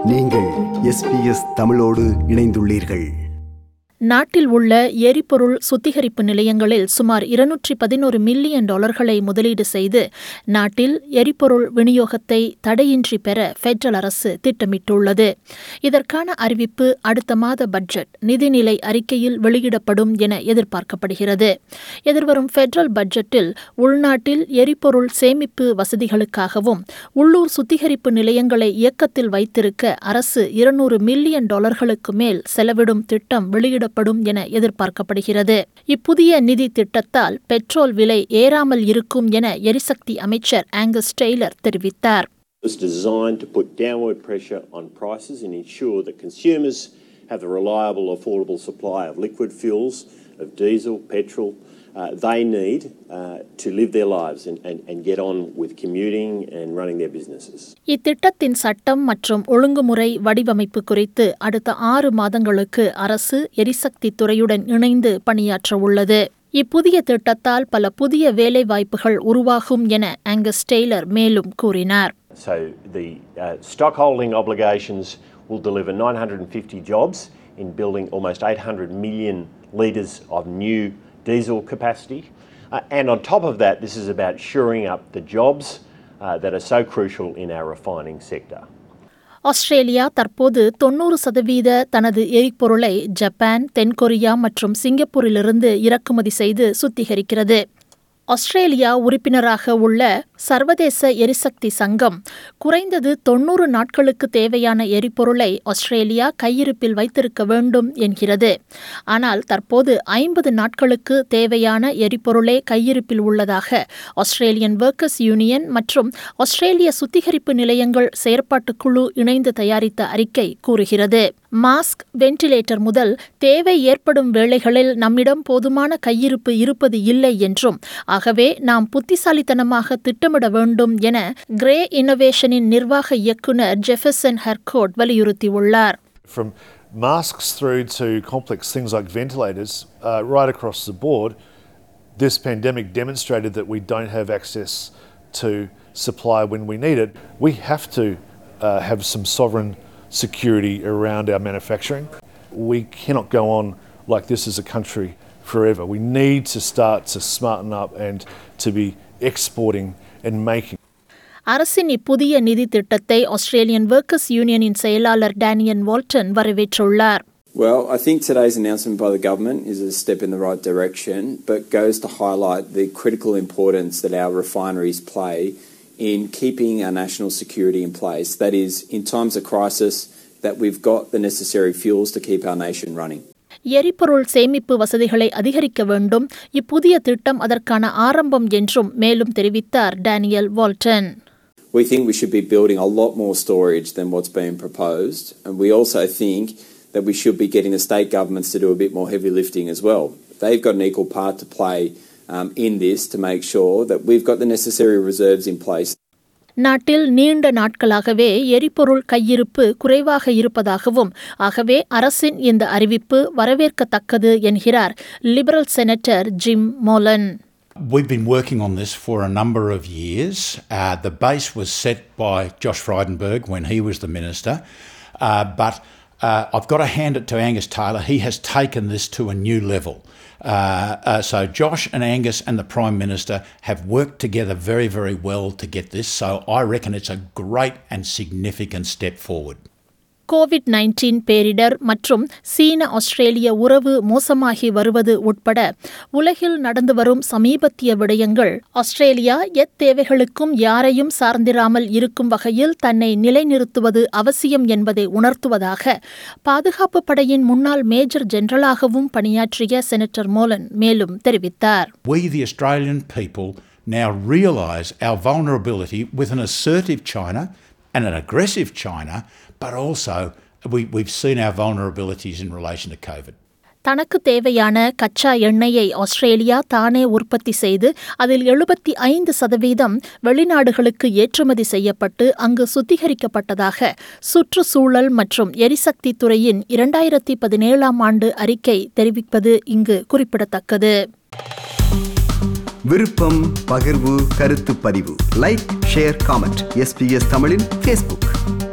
நீங்கள் எஸ்பிஎஸ் தமிழோடு இணைந்துள்ளீர்கள் நாட்டில் உள்ள எரிபொருள் சுத்திகரிப்பு நிலையங்களில் சுமார் இருநூற்றி பதினோரு மில்லியன் டாலர்களை முதலீடு செய்து நாட்டில் எரிபொருள் விநியோகத்தை தடையின்றி பெற பெடரல் அரசு திட்டமிட்டுள்ளது இதற்கான அறிவிப்பு அடுத்த மாத பட்ஜெட் நிதிநிலை அறிக்கையில் வெளியிடப்படும் என எதிர்பார்க்கப்படுகிறது எதிர்வரும் பெடரல் பட்ஜெட்டில் உள்நாட்டில் எரிபொருள் சேமிப்பு வசதிகளுக்காகவும் உள்ளூர் சுத்திகரிப்பு நிலையங்களை இயக்கத்தில் வைத்திருக்க அரசு இருநூறு மில்லியன் டாலர்களுக்கு மேல் செலவிடும் திட்டம் வெளியிடப்படும் என எதிர்பார்க்கப்படுகிறது இப்புதிய நிதி திட்டத்தால் பெட்ரோல் விலை ஏறாமல் இருக்கும் என எரிசக்தி அமைச்சர் ஆங்கஸ் டெய்லர் தெரிவித்தார் It's designed to put downward pressure on prices and ensure that consumers have the reliable, affordable supply of liquid fuels, of diesel, petrol, uh, they need uh, to live their lives and, and, and get on with commuting and running their businesses. இத்திட்டத்தின் சட்டம் மற்றும் ஒழுங்குமுறை வடிவமைப்பு குறித்து அடுத்த ஆறு மாதங்களுக்கு அரசு எரிசக்தி துறையுடன் இணைந்து பணியாற்ற உள்ளது இப்புதிய திட்டத்தால் பல புதிய வேலைவாய்ப்புகள் உருவாகும் என ஆங்கஸ் டெய்லர் மேலும் கூறினார் So the uh, stockholding obligations will deliver 950 jobs in building almost 800 million litres of new diesel capacity. Uh, and on top of that, this is about shoring up the jobs uh, that are so crucial in our refining sector. Australia தற்போது தொன்னூறு சதவீத தனது எரிபொருளை Japan தென்கொரியா மற்றும் சிங்கப்பூரிலிருந்து இறக்குமதி செய்து சுத்திகரிக்கிறது Australia உறுப்பினராக உள்ள சர்வதேச எரிசக்தி சங்கம் குறைந்தது தொன்னூறு நாட்களுக்கு தேவையான எரிபொருளை ஆஸ்திரேலியா கையிருப்பில் வைத்திருக்க வேண்டும் என்கிறது ஆனால் தற்போது ஐம்பது நாட்களுக்கு தேவையான எரிபொருளே கையிருப்பில் உள்ளதாக ஆஸ்திரேலியன் ஒர்க்கர்ஸ் யூனியன் மற்றும் ஆஸ்திரேலிய சுத்திகரிப்பு நிலையங்கள் செயற்பாட்டுக் குழு இணைந்து தயாரித்த அறிக்கை கூறுகிறது மாஸ்க் வென்டிலேட்டர் முதல் தேவை ஏற்படும் வேளைகளில் நம்மிடம் போதுமான கையிருப்பு இருப்பது இல்லை என்றும் ஆகவே நாம் புத்திசாலித்தனமாக திட்டமிட வேண்டும் என கிரே இன்னோவேஷனின் நிர்வாக இயக்குநர் ஜெஃபர்சன் ஹெர்கோட் வலியுறுத்தியுள்ளார் from masks through to complex things like ventilators, uh, right across the board, this pandemic demonstrated that we don't have access to supply when we need it. We have to uh, have some sovereign security around our manufacturing. We cannot go on like this as a country forever. We need to start to smarten up and to be exporting and making. அரசின் இப்புதிய நிதி திட்டத்தை Australian workers யூனியனின் செயலாளர் Daniel Walton வரவேற்றுள்ளார் Well, I think today's announcement by the government is a step in the right direction, but goes to highlight the critical importance that our refineries play in keeping our national security in place. That is, in times of crisis, that we've got the necessary fuels to keep our nation running. எரிபொருள் சேமிப்பு வசதிகளை அதிகரிக்க வேண்டும் இப்புதிய திட்டம் அதற்கான ஆரம்பம் என்றும் மேலும் தெரிவித்தார் Daniel Walton We think we should be building a lot more storage than what's being proposed, and we also think that we should be getting the state governments to do a bit more heavy lifting as well. They've got an equal part to play um, in this to make sure that we've got the necessary reserves in place. நாட்டில் நீண்ட நாட்களாகவே எரிபொருள் கையிருப்பு குறைவாக இருப்பதாகவும் ஆகவே அரசின் இந்த அறிவிப்பு வரவேற்கத்தக்கது என்கிறார் liberal senator Jim Molan We've been working on this for a number of years. Uh, the base was set by Josh Frydenberg when he was the minister, uh, but uh, I've got to hand it to Angus Taylor. He has taken this to a new level. Uh, uh, so Josh and Angus and the Prime Minister have worked together very, very well to get this. So I reckon it's a great and significant step forward. Covid nineteen பேரிடர் மற்றும் சீன ஆஸ்திரேலிய உறவு மோசமாகி வருவது உட்பட உலகில் நடந்து வரும் சமீபத்திய விடயங்கள் ஆஸ்திரேலியா எத்தேவைகளுக்கும் யாரையும் சார்ந்திராமல் இருக்கும் வகையில் தன்னை நிலைநிறுத்துவது அவசியம் என்பதை உணர்த்துவதாக பாதுகாப்பு படையின் முன்னாள் மேஜர் ஜெனரலாகவும் பணியாற்றிய செனட்டர் மோலன் மேலும் தெரிவித்தார் We, the Australian people, now realise our vulnerability with an assertive China and an aggressive China, but also we, we've seen our vulnerabilities in relation to COVID. தனக்கு தேவையான கச்சா எண்ணெயை ஆஸ்திரேலியா தானே உற்பத்தி செய்து அதில் எழுபத்தி ஐந்து சதவீதம் வெளிநாடுகளுக்கு ஏற்றுமதி செய்யப்பட்டு அங்கு சுத்திகரிக்கப்பட்டதாக சுற்றுச்சூழல் மற்றும் எரிசக்தி துறையின் இரண்டாயிரத்தி பதினேழாம் ஆண்டு அறிக்கை தெரிவிப்பது இங்கு குறிப்பிடத்தக்கது விருப்பம் பகிர்வு கருத்து பதிவு லைக் ஷேர் காமெண்ட் எஸ்பிஎஸ் தமிழின் ஃபேஸ்புக்